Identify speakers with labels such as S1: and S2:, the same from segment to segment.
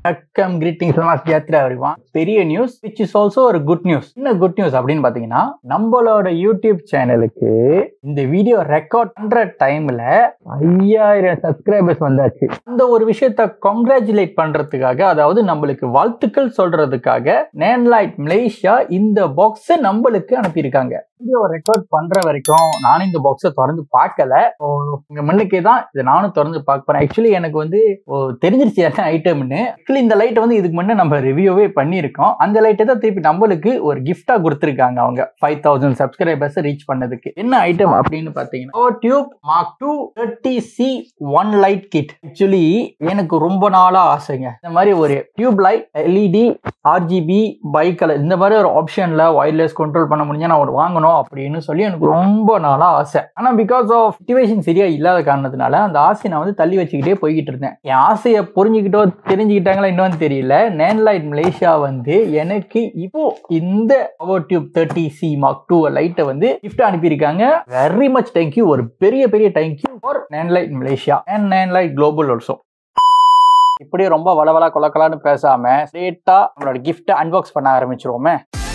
S1: வணக்கம் கிரீட்டிங்ஸ் நமாஸ் யாத்ரா வருவான் பெரிய நியூஸ் விச் இஸ் ஆல்சோ ஒரு குட் நியூஸ் என்ன குட் நியூஸ் அப்படின்னு பாத்தீங்கன்னா நம்மளோட யூடியூப் சேனலுக்கு இந்த வீடியோ ரெக்கார்ட் பண்ற டைம்ல ஐயாயிரம் சப்ஸ்கிரைபர்ஸ் வந்தாச்சு அந்த ஒரு விஷயத்த கங்க்ராச்சுலேட் பண்றதுக்காக அதாவது நம்மளுக்கு வாழ்த்துக்கள் சொல்றதுக்காக நேன்லைட் மலேசியா இந்த பாக்ஸை நம்மளுக்கு அனுப்பியிருக்காங்க வீடியோ ரெக்கார்ட் பண்ற வரைக்கும் நானும் இந்த பாக்ஸை திறந்து பார்க்கல ஓ, இங்க முன்னுக்கே தான் இதை நானும் திறந்து பார்க்க போறேன் ஆக்சுவலி எனக்கு வந்து ஓ, தெரிஞ்சிருச்சு என்ன ஐட்டம்னு ஆக்சுவலி இந்த லைட்டை வந்து இதுக்கு முன்னே நம்ம ரிவ்யூவே பண்ணியிருக்கோம் அந்த லைட்டை தான் திருப்பி நம்மளுக்கு ஒரு கிஃப்டா கொடுத்துருக்காங்க அவங்க ஃபைவ் தௌசண்ட் சப்ஸ்கிரைபர்ஸ் ரீச் பண்ணதுக்கு என்ன ஐட்டம் அப்படின்னு பார்த்தீங்கன்னா tube mark two thirty C one light kit actually எனக்கு ரொம்ப நாளா ஆசைங்க இந்த மாதிரி ஒரு tube light LED RGB bi colour இந்த மாதிரி ஒரு ஆப்ஷன்ல ஒயர்லெஸ் கண்ட்ரோல் பண்ண முடிஞ்சா நான் ஒரு வாங்கணும் அப்படின்னு சொல்லி எனக்கு ரொம்ப நாளா ஆசை ஆனா பிகாஸ் ஆஃப் சிச்சுவேஷன் சரியா இல்லாத காரணத்தினால அந்த ஆசையை நான் வந்து தள்ளி வச்சுக்கிட்டே போய்கிட்டு இருந்தேன் என் ஆசையை புரிஞ்சுக்கிட்டோ தெரிஞ்சுக்கிட்டாங்களா இன்னும் தெரியல நேன்லைட் மலேசியா வந்து எனக்கு இப்போ இந்த power tube thirty C mark two லைட்டை வந்து கிஃப்ட் அனுப்பியிருக்காங்க வெரி மச் தேங்க்யூ ஒரு பெரிய பெரிய thank you for Nanlite Malaysia and Nanlite global also இப்படியே ரொம்ப வளவலா கொலக்கலான்னு பேசாம ஸ்ட்ரெயிட்டா நம்மளோட கிஃப்ட்டை அன்பாக்ஸ் பண்ண ஆரம்பிச்சிருவோமே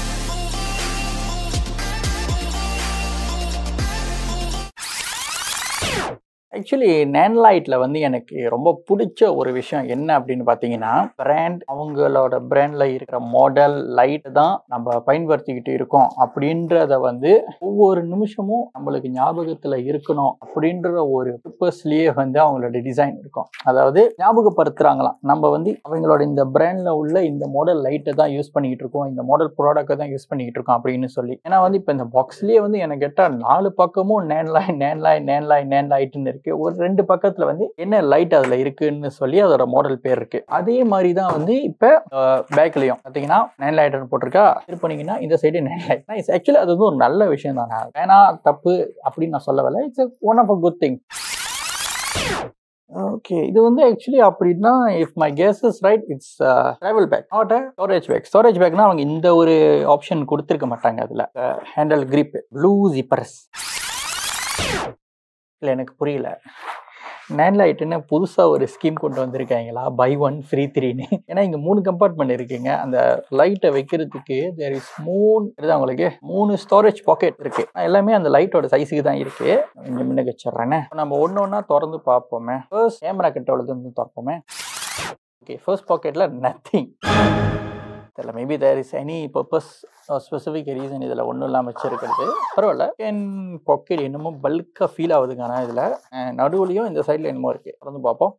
S1: ஆக்சுவலி நேன்லைட்டில் வந்து எனக்கு ரொம்ப பிடிச்ச ஒரு விஷயம் என்ன அப்படின்னு பார்த்தீங்கன்னா பிராண்ட் அவங்களோட பிராண்டில் இருக்கிற மாடல் லைட் தான் நம்ம பயன்படுத்திக்கிட்டு இருக்கோம் அப்படின்றத வந்து ஒவ்வொரு நிமிஷமும் நம்மளுக்கு ஞாபகத்தில் இருக்கணும் அப்படின்ற ஒரு பர்பஸ்லேயே வந்து அவங்களோட டிசைன் இருக்கும் அதாவது ஞாபகப்படுத்துறாங்களாம் நம்ம வந்து அவங்களோட இந்த பிராண்டில் உள்ள இந்த மாடல் லைட்டை தான் யூஸ் பண்ணிக்கிட்டு இருக்கோம் இந்த மாடல் ப்ராடக்ட்டை தான் யூஸ் பண்ணிக்கிட்டு இருக்கோம் அப்படின்னு சொல்லி ஏன்னா வந்து இப்போ இந்த பாக்ஸ்லேயே வந்து எனக்கு கேட்டால் நாலு பக்கமும் நேன்லாய் நேன்லாய் நேன்லாய் நேன்லைட்னு இருக்கு ஒரு ரெண்டு பக்கத்துல வந்து என்ன லைட் அதுல இருக்குன்னு சொல்லி அதோட மாடல் பேர் இருக்கு அதே மாதிரி தான் வந்து இப்ப பேக்லயும் பாத்தீங்கன்னா நைன் லைட்னு போட்டிருக்கா இது பண்ணீங்கன்னா இந்த சைடு நைன் லைட் ஆக்சுவலி அது வந்து ஒரு நல்ல விஷயம் தானே வேணா தப்பு அப்படின்னு நான் சொல்ல வரல it's one of a good thing okay இது வந்து ஆக்சுவலி அப்படின்னா if my case is right it's travel bag not storage bag storage பேக்னா அவங்க இந்த ஒரு ஆப்ஷன் கொடுத்துருக்க மாட்டாங்க அதில் ஹேண்டல் கிரிப் ப்ளூ ஜிப்பர்ஸ் இல்லை எனக்கு புரியல நேன்லைட்டுன்னு புதுசாக ஒரு ஸ்கீம் கொண்டு வந்திருக்காங்களா பை ஒன் ஃப்ரீ த்ரீன்னு ஏன்னா இங்கே மூணு கம்பார்ட்மெண்ட் இருக்குங்க அந்த லைட்டை வைக்கிறதுக்கு தேர் இஸ் மூணு இதுதான் உங்களுக்கு மூணு ஸ்டோரேஜ் பாக்கெட் இருக்கு ஆனா, எல்லாமே அந்த லைட்டோட சைஸுக்கு தான் இருக்கு இங்கே முன்ன வச்சிடுறேனே நம்ம ஒன்று ஒன்றா திறந்து பார்ப்போமே ஃபர்ஸ்ட் கேமரா கிட்ட உள்ளது திறப்போமே ஓகே ஃபர்ஸ்ட் பாக்கெட்டில் நத்திங் தெரியல maybe there is any purpose specific reason இதில் ஒன்றும் இல்லாமல் வச்சிருக்கிறது பரவாயில்ல என் பாக்கெட் என்னமோ பல்காக ஃபீல் ஆகுதுக்கான இதில் நடுவுலையும் இந்த சைடில் என்னமோ இருக்குது திறந்து பார்ப்போம்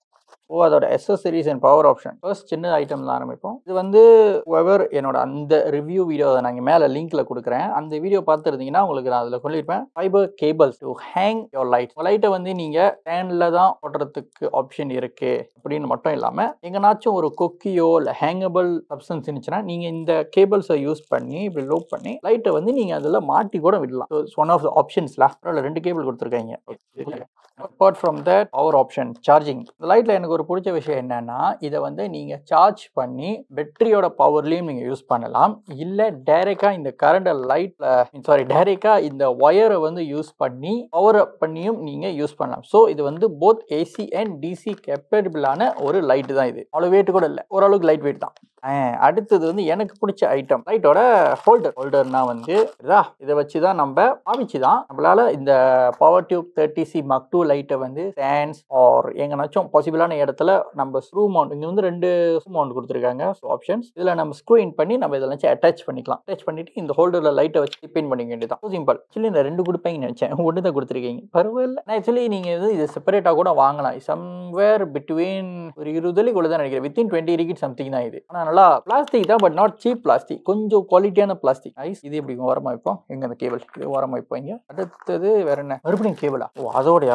S1: ஓ அதோட accessories and power option first சின்ன ஐட்டம் தான் ஆரம்பிப்போம் இது வந்து whoever என்னோட அந்த ரிவ்யூ வீடியோ அதை நாங்கள் மேலே லிங்க்ல கொடுக்குறேன் அந்த வீடியோ பார்த்துருந்தீங்கன்னா உங்களுக்கு நான் அதில் சொல்லியிருப்பேன் fibre cables to hang your light லைட்டை வந்து நீங்கள் ஃபேனில் தான் போடுறதுக்கு ஆப்ஷன் இருக்கு அப்படின்னு மட்டும் இல்லாமல் எங்கனாச்சும் ஒரு கொக்கியோ இல்லை ஹேங்கபிள் சப்ஸ்டன்ஸ் இருந்துச்சுன்னா நீங்கள் இந்த கேபிள்ஸை யூஸ் பண்ணி இப்படி லோப் பண்ணி லைட்டை வந்து நீங்கள் அதில் மாட்டி கூட விடலாம் ஒன் ஆஃப் த ஆப்ஷன்ஸ்ல பரவாயில்ல ரெண்டு கேபிள் கொடுத்துருக்காங்க apart from that power option charging இந்த லைட்டில் எனக்கு ஒரு பிடிச்ச விஷயம் என்னன்னா இதை வந்து நீங்கள் சார்ஜ் பண்ணி பேட்டரியோட பவர்லேயும் நீங்கள் யூஸ் பண்ணலாம் இல்லை டைரெக்டாக இந்த கரண்ட் லைட்டில் சாரி டைரெக்டாக இந்த ஒயரை வந்து யூஸ் பண்ணி பவர் பண்ணியும் நீங்கள் யூஸ் பண்ணலாம் ஸோ இது வந்து போத் ஏசி அண்ட் டிசி கேப்பபிளான ஒரு லைட்டு தான் இது அவ்வளோ வெயிட் கூட இல்லை ஓரளவுக்கு லைட் வெயிட் தான் ஆஹ் அடுத்தது வந்து எனக்கு பிடிச்ச ஐட்டம் லைட்டோட ஹோல்டர் ஹோல்டர்னா வந்து இதா இதை வச்சு தான் நம்ம பாவிச்சு தான் நம்மளால இந்த power tube thirty C mark two லைட்டை வந்து ஸ்டாண்ட்ஸ் ஆர் எங்கனாச்சும் பாசிபிளான இடத்துல நம்ம ஸ்க்ரூ மவுண்ட் இங்கே வந்து ரெண்டு ஸ்க்ரூ மவுண்ட் கொடுத்துருக்காங்க ஆப்ஷன்ஸ் இதில் நம்ம ஸ்க்ரூ இன் பண்ணி நம்ம இதெல்லாம் அட்டாச் பண்ணிக்கலாம் அட்டாச் பண்ணிட்டு இந்த ஹோல்டரில் லைட்டை வச்சு பின் பண்ணிக்க வேண்டியதான் சிம்பிள் ஆக்சுவலி இந்த ரெண்டு கொடுப்பீங்கன்னு நினச்சேன் ஒன்று தான் கொடுத்துருக்கீங்க பரவாயில்ல நான் ஆக்சுவலி நீங்கள் வந்து இது செப்பரேட்டாக கூட வாங்கலாம் சம்வேர் பிட்வீன் ஒரு இருபது வரைக்கும் தான் நினைக்கிறேன் வித்தின் டுவெண்ட்டி ரிகிட் சம்திங் தான் இது ஆனால் நல்லா பிளாஸ்டிக் தான் பட் நாட் சீப் பிளாஸ்டிக் கொஞ்சம் குவாலிட்டியான பிளாஸ்டிக் ஐஸ் இது இப்படி ஓரமாக வைப்போம் எங்க அந்த கேபிள் இது ஓரமாக வைப்போம் இங்க அடுத்தது வேற என்ன மறுபடியும் கேபிளா ஓ அதோடயா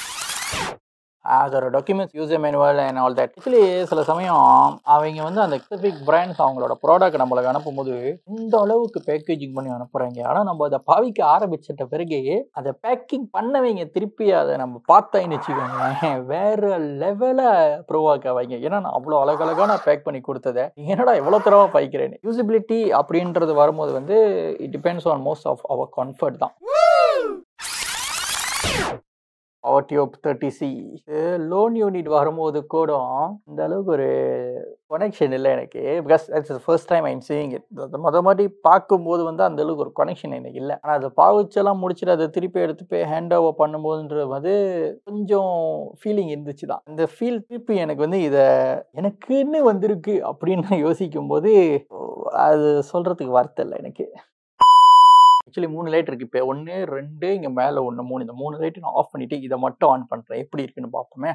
S1: அதோட documents user manual and all that actually சில சமயம் அவங்க வந்து அந்த ஸ்பெசிஃபிக் பிராண்ட்ஸ் அவங்களோட ப்ராடக்ட் நம்மளுக்கு அனுப்பும்போது இந்த அளவுக்கு பேக்கேஜிங் பண்ணி அனுப்புறாங்க ஆனால் நம்ம அதை பாவிக்க ஆரம்பிச்சிட்ட பிறகு அதை பேக்கிங் பண்ணவங்க திருப்பி அதை நம்ம பார்த்தேன்னு வச்சுக்கோங்க வேற லெவல ப்ரோவாக்க வைங்க ஏன்னா நான் அவ்வளோ அழகழகான பேக் பண்ணி கொடுத்ததை நீ என்னடா எவ்வளோ தரவா பாய்க்கிறேன்னு யூசிபிலிட்டி அப்படின்றது வரும்போது வந்து it depends on most of our comfort தான் power tube thirty C lone unit வரும்போது கூட இந்த அளவுக்கு ஒரு கனெக்ஷன் இல்லை எனக்கு because it's first time I'm seeing it மொத மாதிரி பார்க்கும்போது வந்து அந்த அளவுக்கு ஒரு கனெக்ஷன் எனக்கு இல்லை ஆனால் அதை பாவிச்செல்லாம் முடிச்சுட்டு அதை திருப்பி எடுத்து போய் ஹேண்ட் ஓவர் பண்ணும்போதுன்றது வந்து கொஞ்சம் ஃபீலிங் இருந்துச்சு தான் இந்த ஃபீல் திருப்பி எனக்கு வந்து இதை எனக்குன்னு வந்திருக்கு அப்படின்னு யோசிக்கும் போது அது சொல்றதுக்கு வார்த்தை இல்லை எனக்கு ஆக்சுவலி மூணு லைட் இருக்கு இப்போ ஒன்று ரெண்டு இங்கே மேலே ஒன்று மூணு இந்த மூணு லைட் நான் ஆஃப் பண்ணிட்டு இதை மட்டும் ஆன் பண்ணுறேன் எப்படி இருக்குன்னு பார்ப்போமே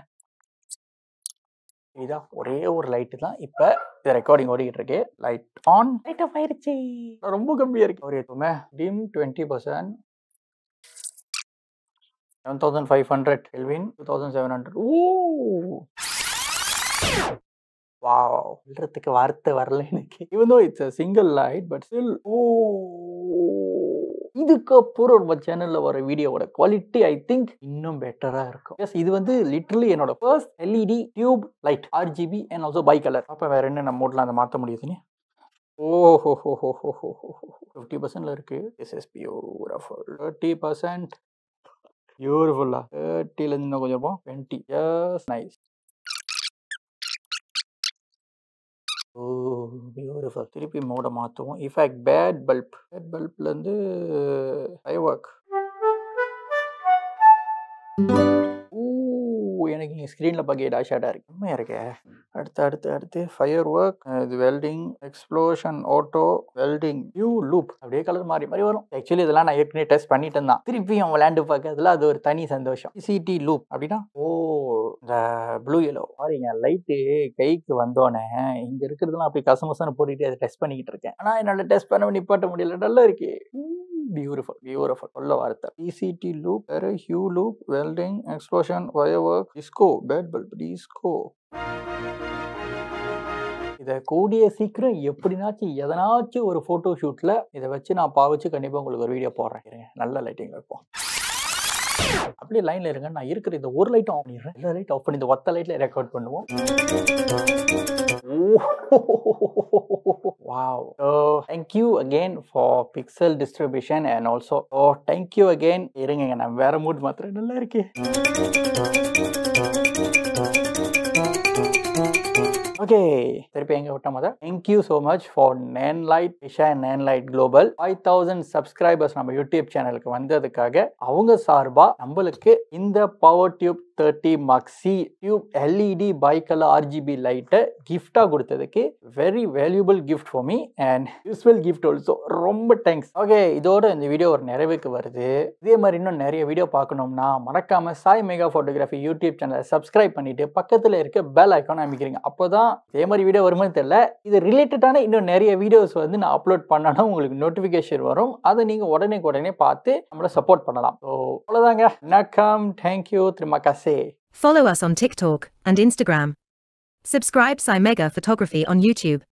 S1: இதான் ஒரே ஒரு லைட்டு தான் இப்போ இது ரெக்கார்டிங் ஓடிக்கிட்டு இருக்கு லைட் ஆன் லைட் ஆஃப் ஆயிருச்சு ரொம்ப கம்மியாக இருக்கு ஒரு எப்பவுமே dim twenty percent seven thousand five hundred Kelvin two thousand seven hundred ஓ வாவ் சொல்றதுக்கு வார்த்தை வரல எனக்கு இவன் though it's single light but still ஓ இதுக்கப்புறம் நம்ம சேனல்ல வர வீடியோவோட குவாலிட்டி ஐ திங்க் இன்னும் பெட்டரா இருக்கும் எஸ் இது வந்து லிட்டரலி என்னோட first LED tube light RGB and also bi colour அப்போ வேற என்ன நம்ம மோட்லாம் அதை மாற்ற முடியுதுன்னு ஓஹோ ஹோ ஹோ ஹோ ஹோ ஃபிஃப்டி பர்சன்ட்ல இருக்கு yes yes beautiful thirty percent பியூரிஃபுல்லா தேர்ட்டிலேருந்து இன்னும் கொஞ்சம் டுவெண்ட்டி எஸ் நைஸ் ஓ பியூட்டிஃபுல் திருப்பி மோட மாற்றுவோம் இஃபேக்ட் பேட் பல்ப் பேட் பல்ப்லேருந்து ஐ ஒர்க் ஓ எனக்கு இங்கே ஸ்க்ரீனில் பார்க்க டாஷாடாக இருக்கு உண்மையாக இருக்கே அடுத்து அடுத்து அடுத்து ஃபயர் ஒர்க் இது welding explosion auto welding new loop அப்படியே கலர் மாறி மாறி வரும் ஆக்சுவலி இதெல்லாம் நான் ஏற்கனவே டெஸ்ட் பண்ணிட்டு தான் திருப்பியும் விளையாண்டு பார்க்கறதுல அது ஒரு தனி சந்தோஷம் சிடி லூப் அப்படின்னா ஓ இந்த ப்ளூ எல்லோ பாருங்க லைட்டு கைக்கு வந்தோடனே இங்க இருக்கிறதுலாம் அப்படி கசமசன்னு போட்டுட்டு அதை டெஸ்ட் பண்ணிக்கிட்டு இருக்கேன் ஆனா என்னால டெஸ்ட் பண்ண நிப்பாட்ட முடியல நல்லா இருக்கு பியூட்டிஃபுல் பியூட்டிஃபுல் சொல்ல வார்த்தை பிசிடி லூப் வேற hue loop welding explosion wire work disco bad bulb disco இதை கூடிய சீக்கிரம் எப்படினாச்சும் எதனாச்சும் ஒரு ஃபோட்டோ ஷூட்டில் இதை வச்சு நான் பாவிச்சு கண்டிப்பாக உங்களுக்கு ஒரு வீடியோ போடுறேன் இருங்க நல்ல லைட்டிங் வைப்போம் அப்படியே லைன்ல இருங்க நான் இருக்கிற இந்த ஒரு லைட்டும் ஆஃப் பண்ணிடுறேன் எல்லா லைட் ஆஃப் பண்ணி இந்த ஒத்த லைட்ல ரெக்கார்ட் பண்ணுவோம் wow so thank you again for pixel distribution and also oh thank you again இருங்க நான் வேற மூட் மாத்திரம் நல்லா இருக்கே ஓகே திருப்பி எங்க விட்ட முத thank you so much for Nanlite விஷா Nanlite global five thousand subscribers நம்ம யூடியூப் சேனலுக்கு வந்ததுக்காக அவங்க சார்பா நம்மளுக்கு இந்த power tube thirty maxi tube LED bi colour RGB லைட்டை கிஃப்டா கொடுத்ததுக்கு very valuable gift for me and useful gift also ரொம்ப தேங்க்ஸ் ஓகே இதோட இந்த வீடியோ ஒரு நிறைவுக்கு வருது இதே மாதிரி இன்னும் நிறைய வீடியோ பார்க்கணும்னா மறக்காம சாய் மெகா ஃபோட்டோகிராஃபி யூடியூப் சேனலை சப்ஸ்கிரைப் பண்ணிட்டு பக்கத்தில் இருக்க பெல் ஐக்கான் அமைக்கிறீங்க அப்போதான் இதே மாதிரி வீடியோ வருமானு தெரியல இது ரிலேட்டடான இன்னும் நிறைய வீடியோஸ் வந்து நான் அப்லோட் பண்ணனா உங்களுக்கு நோட்டிஃபிகேஷன் வரும் அதை நீங்கள் உடனே உடனே பார்த்து நம்மளை சப்போர்ட் பண்ணலாம் ஸோ அவ்வளோதாங்க வணக்கம் தேங்க்யூ திரும்ப கசே
S2: Follow us on TikTok and Instagram. Subscribe Mega Photography on YouTube.